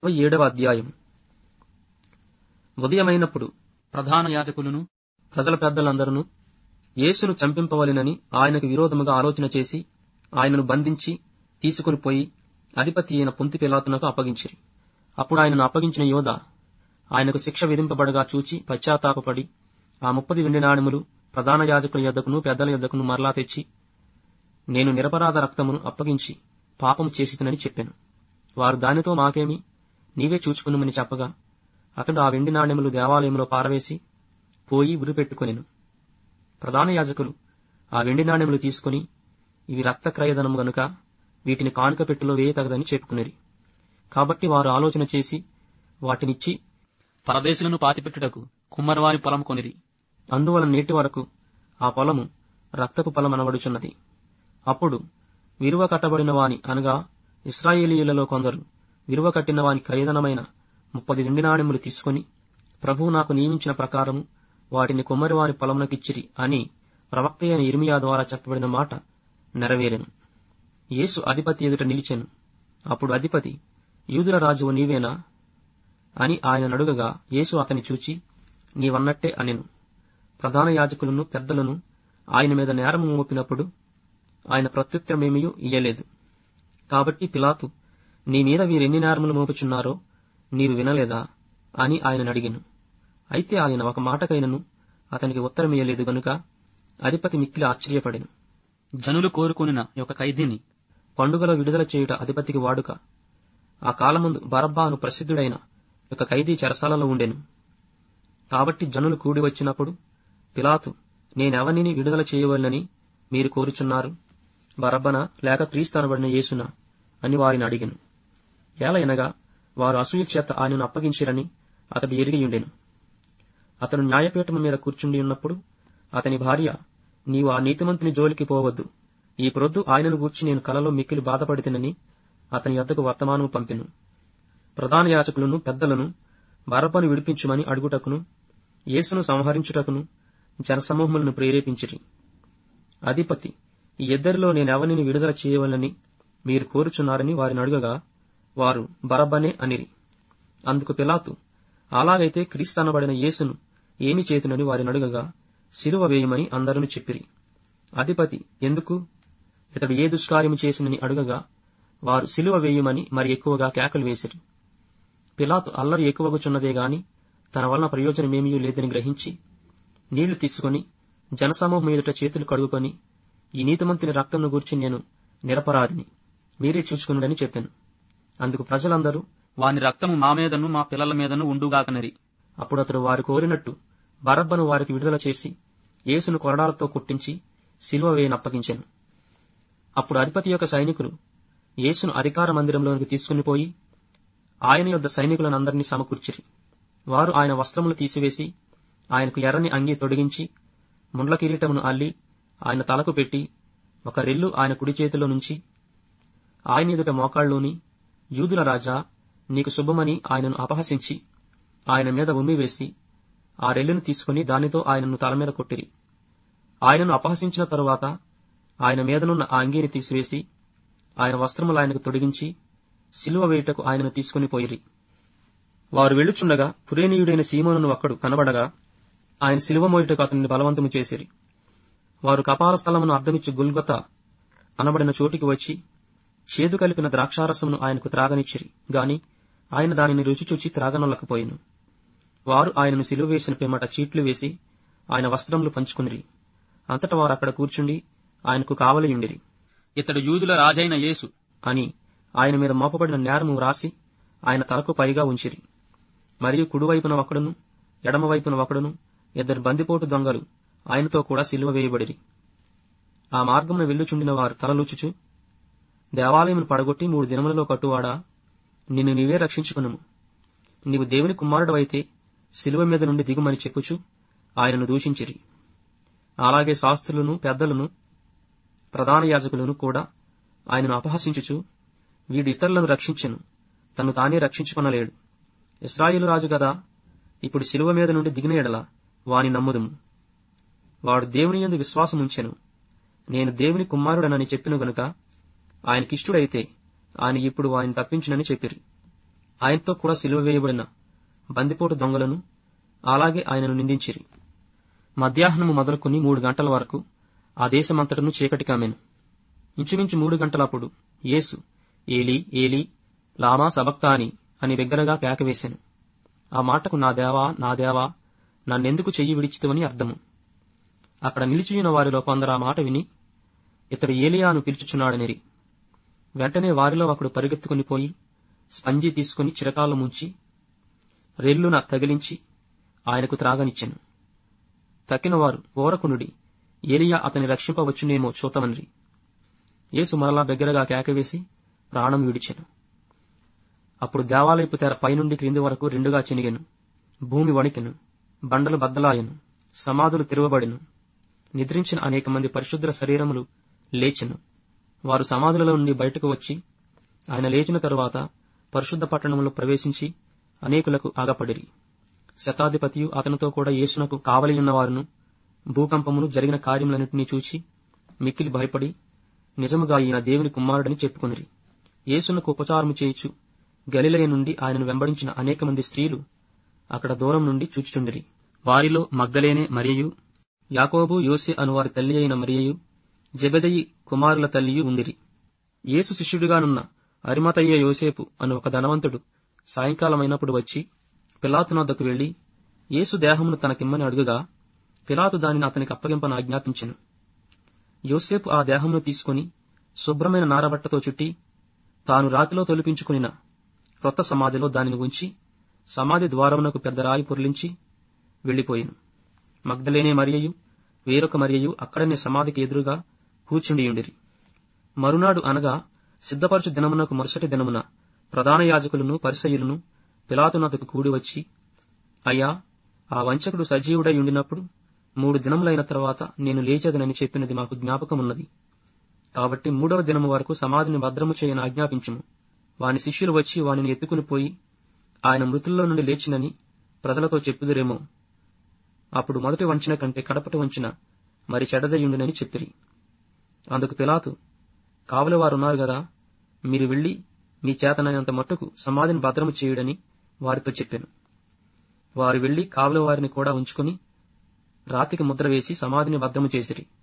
ఏడవ అధ్యాయం ఉదయమైనప్పుడు ప్రధాన యాజకులను ప్రజల పెద్దలందరూ యేసును చంపింపవలెనని ఆయనకు విరోధముగా ఆలోచన చేసి ఆయనను బంధించి తీసుకుని పోయి అధిపతి అయిన పొంతి పిలాతునకు అప్పగించిరి అప్పుడు ఆయనను అప్పగించిన యోధ ఆయనకు శిక్ష విధింపబడగా చూచి పశ్చాత్తాపపడి ఆ ముప్పది వెండి నాణెములు ప్రధాన యాజకుల యొద్దకును పెద్దల యొద్దకును మరలా తెచ్చి నేను నిరపరాధ రక్తమును అప్పగించి పాపము చేసితనని చెప్పాను వారు దానితో మాకేమి నీవే చూచుకునుమని చెప్పగా అతడు ఆ వెండి నాణెములు దేవాలయంలో పారవేసి పోయి ఉరిపెట్టుకొనెను ప్రధాన యాజకులు ఆ వెండి నాణెములు తీసుకుని ఇవి రక్త క్రయధనము గనుక వీటిని కానుక పెట్టులో వేయతగదని చెప్పుకునేరి కాబట్టి వారు ఆలోచన చేసి వాటినిచ్చి పరదేశులను పాతిపెట్టుటకు కుమ్మరివారి పొలం కొనిరి అందువలన నేటి వరకు ఆ పొలము రక్తపు పొలమనబడుచున్నది అప్పుడు విరువ కట్టబడిన వాని అనగా ఇస్రాయేలీయులలో కొందరు విరువ కట్టిన వాని ఖరీదనమైన ముప్పది వెండి నాణెములు తీసుకుని ప్రభువు నాకు నియమించిన ప్రకారము వాటిని కుమ్మరివాని పొలమునకిచ్చిరి అని ప్రవక్త అయిన ఇర్మియా ద్వారా చెప్పబడిన మాట నెరవేరెను యేసు అధిపతి ఎదుట నిలిచెను అప్పుడు అధిపతి యూదుల రాజువు నీవేనా అని ఆయన నడుగగా యేసు అతని చూచి నీవన్నట్టే అనెను ప్రధాన యాజకులను పెద్దలను ఆయన మీద నేరము మోపినప్పుడు ఆయన ప్రత్యుత్తరమేమీ ఇయ్యలేదు కాబట్టి పిలాతు నీ మీద వీరెన్ని నేరములు మోపుచున్నారో నీవు వినలేదా అని ఆయనను అడిగెను అయితే ఆయన ఒక మాటకైనను అతనికి ఉత్తరమియ్యలేదు గనుక అధిపతి మిక్కిలి ఆశ్చర్యపడెను జనులు కోరుకొనిన యొక్క ఖైదీని పండుగలో విడుదల చేయుట అధిపతికి వాడుక ఆ కాలముందు బరబ్బాను ప్రసిద్ధుడైన ఒక ఖైదీ చెరసాలలో ఉండెను కాబట్టి జనులు కూడి వచ్చినప్పుడు పిలాతు నేనెవనిని విడుదల చేయవలనని మీరు కోరుచున్నారు బరబ్బన లేక క్రీస్తనబడిన యేసున అని వారిని అడిగెను ఏలయనగా వారు అసూయ చేత ఆయనను అప్పగించిరని అతడు ఎరిగియుండెను అతను న్యాయపీఠము మీద కూర్చుండి ఉన్నప్పుడు అతని భార్య నీవు ఆ నీతిమంతుని జోలికి పోవద్దు ఈ ప్రొద్దు ఆయనను గూర్చి నేను కలలో మిక్కిలి బాధపడితేనని అతని యొద్దకు వర్తమానము పంపెను ప్రధాన యాచకులను పెద్దలను బరబ్బను విడిపించుమని అడుగుటకును యేసును సంహరించుటకును జనసమూహములను ప్రేరేపించిరి అధిపతి ఈ ఇద్దరిలో నేనెవనిని విడుదల చేయవలని మీరు కోరుచున్నారని వారిని అడుగగా వారు బరబ్బనే అనిరి అందుకు పిలాతు అలాగైతే క్రీస్తనబడిన యేసును ఏమి చేతునని వారిని అడుగగా శిలువ వేయమని అందరూ చెప్పిరి అధిపతి ఎందుకు ఇతడు ఏ దుష్కార్యము చేసినని అడుగగా వారు శిలువ వేయమని మరి ఎక్కువగా కేకలు వేసిరి పిలాతు అల్లరి ఎక్కువగుచున్నదే గాని తన వలన ప్రయోజనమేమీ లేదని గ్రహించి నీళ్లు తీసుకుని జనసమూహం ఎదుట చేతులు కడుగుకొని ఈ నీతిమంతుని రక్తంను గూర్చి నేను నిరపరాధిని మీరే చూసుకునుడని చెప్పాను అందుకు ప్రజలందరూ వాని రక్తము మా మీదను మా పిల్లల మీదను ఉండుగాకనరి అప్పుడు అతడు వారు కోరినట్టు బరబ్బను వారికి విడుదల చేసి యేసును కొరడాలతో కొట్టించి శిలువ వేయనప్పగించాను అప్పుడు అధిపతి యొక్క సైనికులు యేసును అధికార మందిరంలోనికి తీసుకుని పోయి ఆయన యొద్ద సైనికులనందరినీ సమకూర్చిరి వారు ఆయన వస్త్రములు తీసివేసి ఆయనకు ఎర్రని అంగి తొడిగించి ముండ్ల కిరీటమును అల్లి ఆయన తలకు పెట్టి ఒక రెల్లు ఆయన కుడి చేతిలో నుంచి ఆయన ఎదుట మోకాళ్ళలోని యూదుల రాజా నీకు శుభమని ఆయనను అపహసించి ఆయన మీద ఉమ్మివేసి ఆ రెల్లును తీసుకుని దానితో ఆయనను తల మీద కొట్టిరి ఆయనను అపహసించిన తరువాత ఆయన మీదనున్న ఆ అంగీని తీసివేసి ఆయన వస్త్రములు ఆయనకు తొడిగించి సిలువ వేయుటకు ఆయనను తీసుకుని పోయిరి వారు వెళ్ళుచుండగా పురేనీయుడైన సీమోనును ఒక్కడు కనబడగా ఆయన సిలువ మోయుటకు అతనిని బలవంతము చేసిరి వారు కపాల స్థలమును అర్ధమిచ్చి గుల్గొత అనబడిన చోటికి వచ్చి చేదు కలిపిన ద్రాక్షారసమును ఆయనకు త్రాగనిచ్చిరి గాని ఆయన దానిని రుచి చూచి త్రాగనొల్లకపోయిను వారు ఆయనను సిలువ వేసిన పిమ్మట చీట్లు వేసి ఆయన వస్త్రములు పంచుకునిరి అంతట వారు అక్కడ కూర్చుండి ఆయనకు కావలియుండిరి ఇతడు యూదుల రాజైన యేసు అని ఆయన మీద మోపబడిన నేరము వ్రాసి ఆయన తలకు పైగా ఉంచిరి మరియు కుడివైపున ఒకడును ఎడమవైపున ఒకడును ఇద్దరు బందిపోటు దొంగలు ఆయనతో కూడా సిలువ వేయబడిరి ఆ మార్గమున వెళ్ళుచుండిన వారు తలలుచుచు దేవాలయమును పడగొట్టి మూడు దినములలో కట్టువాడా నిన్ను నీవే రక్షించుకును నీవు దేవుని కుమారుడవైతే శిలువ మీద నుండి దిగుమని చెప్పుచు ఆయనను దూషించిరి అలాగే శాస్త్రులను పెద్దలను ప్రధాన యాజకులను కూడా ఆయనను అపహసించుచు వీడు ఇతరులను రక్షించెను తను తానే రక్షించుకొనలేడు ఇస్రాయేలు రాజు గదా ఇప్పుడు శిలువ మీద నుండి దిగిన ఎడల వాని నమ్ముదుము వాడు దేవుని యందు విశ్వాసముంచెను నేను దేవుని కుమారుడనని చెప్పిన గనుక ఆయనకిష్టుడైతే ఆయన ఇప్పుడు వారిని తప్పించునని చెప్పిరి ఆయనతో కూడా సిలువ వేయబడిన బందిపోటు దొంగలను అలాగే ఆయనను నిందించిరి మధ్యాహ్నము మొదలుకొని మూడు గంటల వరకు ఆ దేశమంతటను చీకటి కమ్మెను ఇంచుమించు మూడు గంటలప్పుడు యేసు ఏలి ఏలి లామా సబక్తాని అని బిగ్గరగా కేకవేశాను ఆ మాటకు నా దేవా నా దేవా నన్నెందుకు చెయ్యి విడిచితవని అర్థము అక్కడ నిలిచియున్న వారిలో కొందరు ఆ మాట విని ఇతడు ఏలియాను పిలుచుచున్నాడనిరి వెంటనే వారిలో ఒకడు పరిగెత్తుకుని పోయి స్పంజి తీసుకుని చిరకాలు ముంచి రెల్లున తగిలించి ఆయనకు త్రాగనిచ్చెను తక్కిన వారు ఓరకునుడి ఏలియా అతని రక్షింపవచ్చునేమో చూతమనిరి యేసు మరలా బిగ్గరగా కేకవేసి ప్రాణం విడిచెను అప్పుడు దేవాలయపు తెర పైనుండి క్రింది వరకు రెండుగా చినిగెను భూమి వణికెను బండలు బద్దలాయెను సమాధులు తెరవబడెను నిద్రించిన అనేక మంది పరిశుద్ధ శరీరములు లేచెను వారు సమాధులలో నుండి బయటకు వచ్చి ఆయన లేచిన తరువాత పరిశుద్ధ పట్టణంలో ప్రవేశించి అనేకులకు ఆగపడిరి శతాధిపతియు అతనితో కూడా యేసునకు కావలి ఉన్నవారును భూకంపమును జరిగిన కార్యములన్నింటినీ చూచి మిక్కిలి భయపడి నిజముగా ఈయన దేవుని కుమారుడని చెప్పుకునిరి యేసునకు ఉపచారము చేయుచు గలిలయ నుండి ఆయనను వెంబడించిన అనేక మంది స్త్రీలు అక్కడ దూరం నుండి చూచుచుండిరి వారిలో మగ్ధలేనే మరియయు యాకోబు యోసే అను వారి తల్లి అయిన మరియయు జబెదయి కుమారుల తల్లియు ఉండిరి యేసు శిష్యుడిగానున్న అరిమతయ్య యోసేపు అను ఒక ధనవంతుడు సాయంకాలమైనప్పుడు వచ్చి పిలాతు నొద్దకు వెళ్లి యేసు దేహమును తనకిమ్మని అడుగుగా పిలాతు దానిని అతనికి అప్పగింపను ఆజ్ఞాపించెను యోసేపు ఆ దేహమును తీసుకుని శుభ్రమైన నారబట్టతో చుట్టి తాను రాతిలో తొలిపించుకునిన క్రొత్త సమాధిలో దానిని ఉంచి సమాధి ద్వారమునకు పెద్ద రాయి పొర్లించి వెళ్లిపోయాను మగ్ధలేనే మరియయు వేరొక మరియయు అక్కడనే సమాధికి ఎదురుగా కూర్చుండియుండిరి మరునాడు అనగా సిద్ధపరచు దినమునకు మరుసటి దినమున ప్రధాన యాజకులను పరిసయులను పిలాతునతకు కూడి వచ్చి అయ్యా ఆ వంచకుడు సజీవుడై ఉండినప్పుడు మూడు దినములైన తర్వాత నేను లేచేదనని చెప్పినది మాకు జ్ఞాపకమున్నది కాబట్టి మూడవ దినము వరకు సమాధిని భద్రము చేయని ఆజ్ఞాపించుము వాని శిష్యులు వచ్చి వానిని ఎత్తుకుని పోయి ఆయన మృతుల్లో నుండి లేచినని ప్రజలతో చెప్పుదురేమో అప్పుడు మొదటి వంచిన కంటే కడపటి వంచిన మరి చెడదయుండునని చెప్పిరి అందుకు పిలాతు కావలి వారున్నారు గదా మీరు వెళ్లి మీ చేతనైనంత మట్టుకు సమాధిని భద్రము చేయుడని వారితో చెప్పాను వారు వెళ్లి కావలి వారిని కూడా ఉంచుకుని రాతికి ముద్ర వేసి సమాధిని భద్రము చేసిరి